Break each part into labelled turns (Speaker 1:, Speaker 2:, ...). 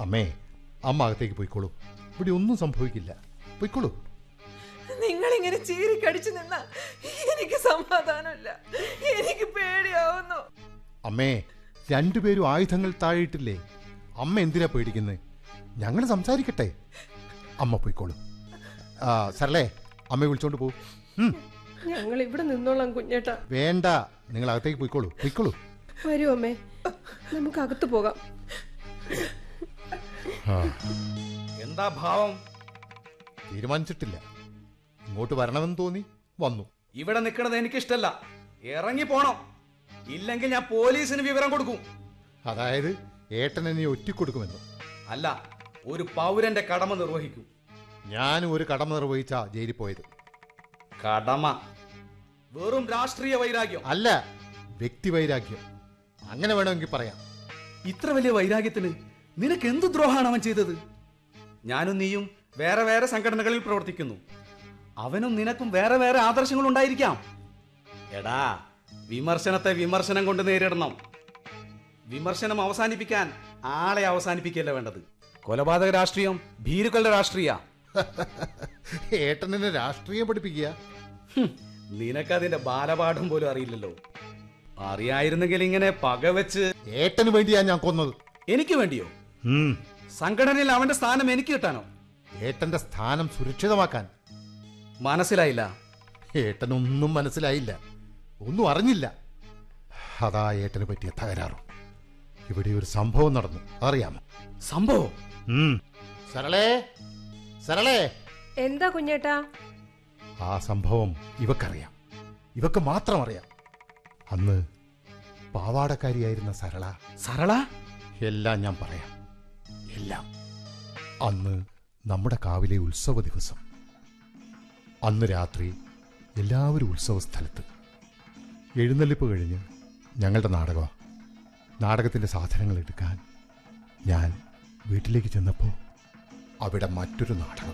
Speaker 1: അമ്മേ അമ്മ അകത്തേക്ക് പോയിക്കോളൂ ഇവിടെ ഒന്നും സംഭവിക്കില്ല പോയിക്കോളൂ
Speaker 2: നിങ്ങൾ ഇങ്ങനെ ചീറിക്കടിച്ചു നിന്ന എനിക്ക് സമാധാനമില്ല എനിക്ക് പേടിയാവുന്നു
Speaker 1: അമ്മേ രണ്ടുപേരും ആയുധങ്ങൾ താഴെയിട്ടില്ലേ അമ്മ എന്തിനാ പേടിക്കുന്നത് ഞങ്ങൾ സംസാരിക്കട്ടെ അമ്മ പോയിക്കോളൂ ആ സരളേ അമ്മയെ വിളിച്ചോണ്ട് പോകും
Speaker 3: ഞങ്ങൾ ഇവിടെ നിന്നോളാം കുഞ്ഞേട്ടാ
Speaker 1: വേണ്ട നിങ്ങൾ അകത്തേക്ക് പോയിക്കോളൂ പോയിക്കോളൂ
Speaker 3: വരൂ അമ്മേ നമുക്ക് അകത്ത് പോകാം
Speaker 4: എന്താ ഭാവം
Speaker 1: തീരുമാനിച്ചിട്ടില്ല ഇങ്ങോട്ട് വരണമെന്ന് തോന്നി വന്നു
Speaker 4: ഇവിടെ നിൽക്കണത് എനിക്കിഷ്ടല്ല ഇറങ്ങി പോണം ഇല്ലെങ്കിൽ ഞാൻ പോലീസിന് വിവരം കൊടുക്കും
Speaker 1: അതായത് ഏട്ടൻ എന്നെ ഒറ്റിക്കൊടുക്കുമെന്ന്
Speaker 4: അല്ല ഒരു പൗരന്റെ കടമ നിർവഹിക്കും
Speaker 1: ഞാനും ഒരു കടമ നിർവഹിച്ചാ ജയിലിൽ പോയത്
Speaker 4: കടമ വെറും രാഷ്ട്രീയ വൈരാഗ്യം
Speaker 1: അല്ല വ്യക്തിവൈരാഗ്യം അങ്ങനെ വേണമെങ്കിൽ പറയാം
Speaker 4: ഇത്ര വലിയ വൈരാഗ്യത്തിന് നിനക്ക് എന്ത് ദ്രോഹമാണ് അവൻ ചെയ്തത് ഞാനും നീയും വേറെ വേറെ സംഘടനകളിൽ പ്രവർത്തിക്കുന്നു അവനും നിനക്കും വേറെ വേറെ ആദർശങ്ങൾ ഉണ്ടായിരിക്കാം എടാ വിമർശനത്തെ വിമർശനം കൊണ്ട് നേരിടണം വിമർശനം അവസാനിപ്പിക്കാൻ ആളെ അവസാനിപ്പിക്കല്ല വേണ്ടത് കൊലപാതക രാഷ്ട്രീയം ഭീരുക്കളുടെ രാഷ്ട്രീയ
Speaker 1: ഏട്ടൻ എന്നെ രാഷ്ട്രീയം പഠിപ്പിക്കുക
Speaker 4: നിനക്കതിന്റെ ബാലപാഠം പോലും അറിയില്ലല്ലോ അറിയായിരുന്നെങ്കിൽ ഇങ്ങനെ പകവെച്ച്
Speaker 1: ഏട്ടന് വേണ്ടിയാ ഞാൻ കൊന്നത്
Speaker 4: എനിക്ക് വേണ്ടിയോ
Speaker 1: ഉം.
Speaker 4: സംഘടനയിൽ അവന്റെ സ്ഥാനം എനിക്ക് കിട്ടാനോ
Speaker 1: ഏട്ടന്റെ സ്ഥാനം സുരക്ഷിതമാക്കാൻ
Speaker 4: മനസ്സിലായില്ല
Speaker 1: ഏട്ടനൊന്നും മനസ്സിലായില്ല ഒന്നും അറിഞ്ഞില്ല അതാ ഏട്ടന് പറ്റിയ തകരാറും ഇവിടെ ഒരു സംഭവം നടന്നു അറിയാമോ
Speaker 4: സംഭവം
Speaker 1: ഉം. സരളേ സരളേ
Speaker 3: എന്താ കുഞ്ഞേട്ടാ
Speaker 1: ആ സംഭവം ഇവക്കറിയാം ഇവക്ക് മാത്രം അറിയാം അന്ന് പാവാടക്കാരിയായിരുന്ന സരള
Speaker 4: സരള
Speaker 1: എല്ലാം ഞാൻ പറയാം എല്ലാം അന്ന് നമ്മുടെ കാവിലെ ഉത്സവ ദിവസം അന്ന് രാത്രി എല്ലാവരും ഉത്സവ സ്ഥലത്ത് എഴുന്നള്ളിപ്പ് കഴിഞ്ഞ് ഞങ്ങളുടെ നാടകമാണ് നാടകത്തിൻ്റെ സാധനങ്ങൾ എടുക്കാൻ ഞാൻ വീട്ടിലേക്ക് ചെന്നപ്പോൾ അവിടെ മറ്റൊരു നാടകം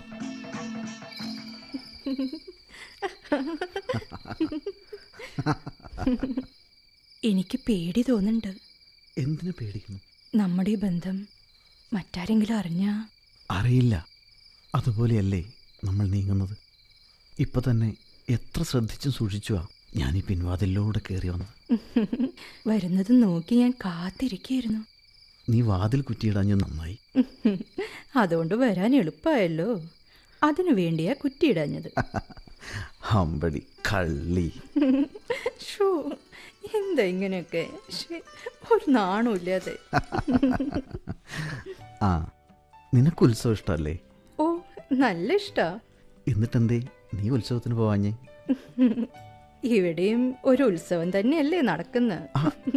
Speaker 5: എനിക്ക് പേടി തോന്നുന്നുണ്ട്
Speaker 6: എന്തിനു പേടിക്കുന്നു
Speaker 5: നമ്മുടെ ഈ ബന്ധം മറ്റാരെങ്കിലും അറിഞ്ഞാ
Speaker 6: അറിയില്ല അതുപോലെയല്ലേ നമ്മൾ നീങ്ങുന്നത് ഇപ്പൊ തന്നെ എത്ര ശ്രദ്ധിച്ചും സൂക്ഷിച്ചുവാ ഞാൻ ഈ പിൻവാതിലൂടെ കയറി വന്നത്
Speaker 5: വരുന്നത് നോക്കി ഞാൻ കാത്തിരിക്കായിരുന്നു
Speaker 6: നീ വാതിൽ കുറ്റിയിടാഞ്ഞ നന്നായി
Speaker 5: അതുകൊണ്ട് വരാൻ എളുപ്പമായല്ലോ അതിനു വേണ്ടിയാ കുറ്റിയിടാഞ്ഞത്
Speaker 6: ഹമ്പടി കള്ളി
Speaker 5: ഷോ എന്താ ഇങ്ങനെയൊക്കെ ശ്ശേ, ഒരു നാണമില്ലാതെ
Speaker 6: ആ നിനക്ക് ഉത്സവം ഇഷ്ടമല്ലേ
Speaker 5: ഓ നല്ല ഇഷ്ടാ
Speaker 6: എന്നിട്ടെന്തേ നീ ഉത്സവത്തിന് പോവാഞ്ഞേ
Speaker 5: ഇവിടെയും ഒരു ഉത്സവം തന്നെയല്ലേ നടക്കുന്നത്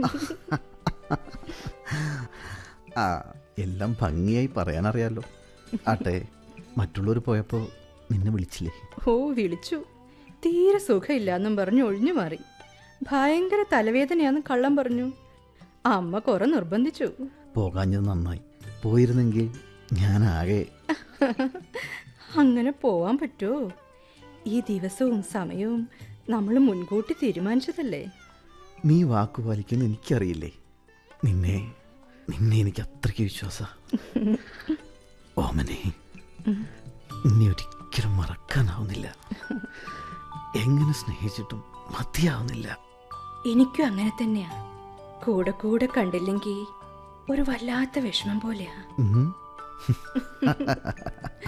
Speaker 6: ആ എല്ലാം ഭംഗിയായി പറയാനറിയാലോ ആട്ടെ മറ്റുള്ളവർ പോയപ്പോൾ നിന്നെ വിളിച്ചില്ലേ
Speaker 5: ഓ വിളിച്ചു തീരെ സുഖമില്ലാന്നും പറഞ്ഞു ഒഴിഞ്ഞു മാറി ഭയങ്കര തലവേദനയാന്ന് കള്ളം പറഞ്ഞു അമ്മ കുറെ നിർബന്ധിച്ചു
Speaker 6: പോകാഞ്ഞത് നന്നായി പോയിരുന്നെങ്കിൽ ഞാനാകെ
Speaker 5: അങ്ങനെ പോവാൻ പറ്റുമോ ഈ ദിവസവും സമയവും നമ്മൾ മുൻകൂട്ടി തീരുമാനിച്ചതല്ലേ
Speaker 6: നീ വാക്കു പാലിക്കുന്ന എനിക്കറിയില്ലേ നിന്നെ നിന്നെ എനിക്ക് അത്രയ്ക്ക് വിശ്വാസ ഓമനെ നിന്നെ ഒരിക്കലും മറക്കാനാവുന്നില്ല എങ്ങനെ സ്നേഹിച്ചിട്ടും മതിയാവുന്നില്ല
Speaker 5: എനിക്കും അങ്ങനെ തന്നെയാ കൂടെ കൂടെ കണ്ടില്ലെങ്കിൽ ഒരു വല്ലാത്ത വിഷമം പോലെയാ
Speaker 6: ഉം.